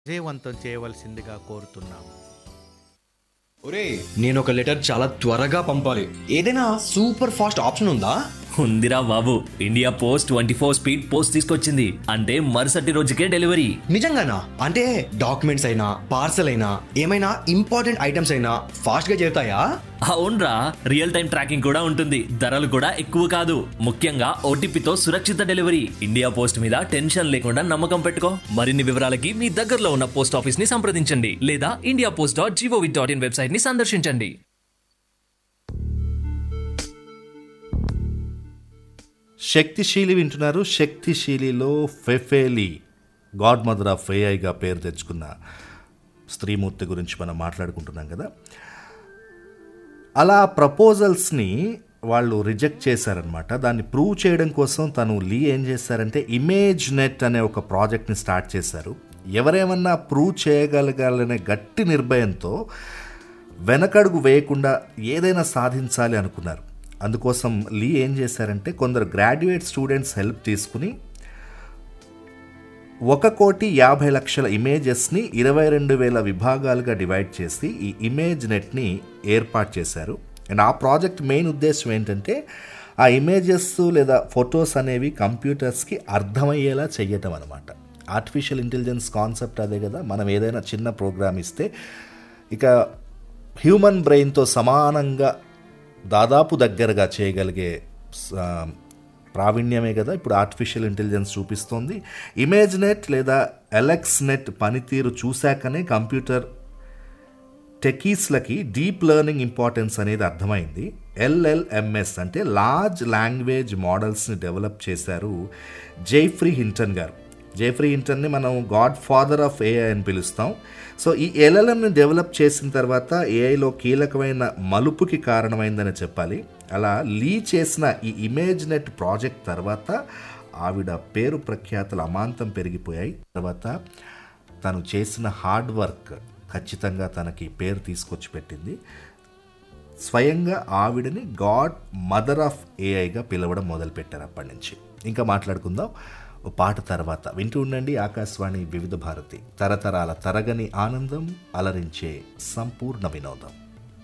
విజయవంతం చేయవలసిందిగా కోరుతున్నాం ఒరే నేను ఒక లెటర్ చాలా త్వరగా పంపాలి ఏదైనా సూపర్ ఫాస్ట్ ఆప్షన్ ఉందా ఉందిరా బాబు India post twenty four speed post తీసుకొచ్చింది అంటే మరుసటి రోజుకే డెలివరీ నిజంగానా అంటే డాక్యుమెంట్స్ అయినా పార్సల్ అయినా ఏమైనా ఇంపార్టెంట్ ఐటమ్స్ అయినా ఫాస్ట్ గా చేరుతాయా అవునరా రియల్ టైం ట్రాకింగ్ కూడా ఉంటుంది ధరలు కూడా ఎక్కువ కాదు ముఖ్యంగా ఓటీపీతో సురక్షిత డెలివరీ ఇండియా పోస్ట్ మీద టెన్షన్ లేకుండా నమ్మకం పెట్టుకో మరిన్ని వివరాలకి మీ దగ్గరలో ఉన్న పోస్ట్ ఆఫీస్ ని సంప్రదించండి లేదా India post dot gov dot in website ని సందర్శించండి శక్తిశీలి వింటున్నారు శక్తిశీలిలో ఫెఫేలి గాడ్ మదర్ ఆఫ్ ఏఐగా పేరు తెచ్చుకున్న స్త్రీమూర్తి గురించి మనం మాట్లాడుకుంటున్నాం కదా అలా ప్రపోజల్స్ని వాళ్ళు రిజెక్ట్ చేశారనమాట దాన్ని ప్రూవ్ చేయడం కోసం తను లీ ఏం చేశారంటే ఇమేజ్ నెట్ అనే ఒక ప్రాజెక్ట్ని స్టార్ట్ చేశారు ఎవరేమన్నా ప్రూవ్ చేయగలగాలనే గట్టి నిర్భయంతో వెనకడుగు వేయకుండా ఏదైనా సాధించాలి అనుకున్నారు అందుకోసం లీ ఏం చేశారంటే కొందరు గ్రాడ్యుయేట్ స్టూడెంట్స్ హెల్ప్ తీసుకుని ఒక కోటి యాభై లక్షల ఇమేజెస్ని ఇరవై రెండు వేల విభాగాలుగా డివైడ్ చేసి ఈ ఇమేజ్ నెట్ని ఏర్పాటు చేశారు అండ్ ఆ ప్రాజెక్ట్ మెయిన్ ఉద్దేశం ఏంటంటే ఆ ఇమేజెస్ లేదా ఫొటోస్ అనేవి కంప్యూటర్స్కి అర్థమయ్యేలా చెయ్యటం అనమాట ఆర్టిఫిషియల్ ఇంటెలిజెన్స్ కాన్సెప్ట్ అదే కదా మనం ఏదైనా చిన్న ప్రోగ్రామ్ ఇస్తే ఇక హ్యూమన్ బ్రెయిన్తో సమానంగా దాదాపు దగ్గరగా చేయగలిగే స- ప్రావీణ్యమే కదా ఇప్పుడు ఆర్టిఫిషియల్ ఇంటెలిజెన్స్ చూపిస్తోంది ఇమేజ్ నెట్ లేదా ఎలెక్స్ నెట్ పనితీరు చూశాకనే కంప్యూటర్ టెకీస్లకి డీప్ లెర్నింగ్ ఇంపార్టెన్స్ అనేది అర్థమైంది ఎల్ఎల్ఎంఎస్ అంటే లార్జ్ లాంగ్వేజ్ మోడల్స్ని డెవలప్ చేశారు జైఫ్రీ హింటన్ గారు జైఫ్రీ హింటన్ని మనం గాడ్ ఫాదర్ ఆఫ్ ఏఐ అని పిలుస్తాం సో ఈ ఎల్ఎల్ఎంని డెవలప్ చేసిన తర్వాత ఏఐలో కీలకమైన మలుపుకి కారణమైందని చెప్పాలి అలా లీ చేసిన ఈ ఇమేజ్ నెట్ ప్రాజెక్ట్ తర్వాత ఆవిడ పేరు ప్రఖ్యాతులు అమాంతం పెరిగిపోయాయి తర్వాత తను చేసిన హార్డ్ వర్క్ ఖచ్చితంగా తనకి పేరు తీసుకొచ్చి పెట్టింది స్వయంగా ఆవిడని గాడ్ మదర్ ఆఫ్ ఏఐగా పిలవడం మొదలుపెట్టారు అప్పటి నుంచి ఇంకా మాట్లాడుకుందాం ఓ పాట తర్వాత వింటూ ఉండండి ఆకాశవాణి వివిధ భారతి తరతరాల తరగని ఆనందం అలరించే సంపూర్ణ వినోదం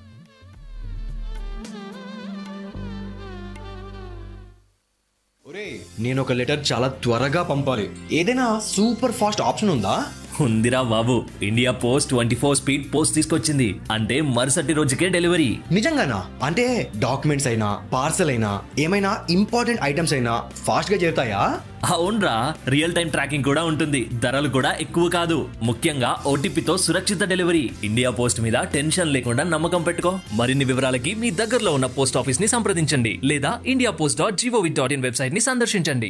ఒరే నేను ఒక లెటర్ చాలా త్వరగా పంపాలి ఏదైనా సూపర్ ఫాస్ట్ ఆప్షన్ ఉందా ఉందిరా బాబు India post twenty four speed post తీసుకొచ్చింది అంటే మరుసటి రోజుకే డెలివరీ నిజంగానా అంటే డాక్యుమెంట్స్ అయినా పార్సల్ అయినా ఏమైనా ఇంపార్టెంట్ ఐటమ్స్ అయినా ఫాస్ట్ గా చేరుతాయా అవునరా రియల్ టైం ట్రాకింగ్ కూడా ఉంటుంది ధరలు కూడా ఎక్కువ కాదు ముఖ్యంగా ఓటీపీతో సురక్షిత డెలివరీ ఇండియా పోస్ట్ మీద టెన్షన్ లేకుండా నమ్మకం పెట్టుకో మరిన్ని వివరాలకి మీ దగ్గరలో ఉన్న పోస్ట్ ఆఫీస్ ని సంప్రదించండి లేదా India post dot gov dot in website ని సందర్శించండి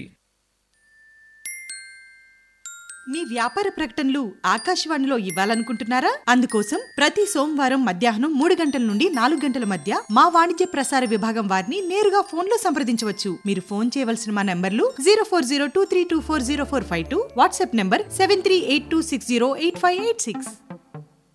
మీ వ్యాపార ప్రకటనలు ఆకాశవాణిలో ఇవ్వాలనుకుంటున్నారా అందుకోసం ప్రతి సోమవారం మధ్యాహ్నం మూడు గంటల నుండి నాలుగు గంటల మధ్య మా వాణిజ్య ప్రసార విభాగం వారిని నేరుగా ఫోన్ లో సంప్రదించవచ్చు మీరు ఫోన్ చేయవలసిన మా నంబర్లు zero four zero two three two four zero four five two WhatsApp number seven three eight two six zero eight five eight six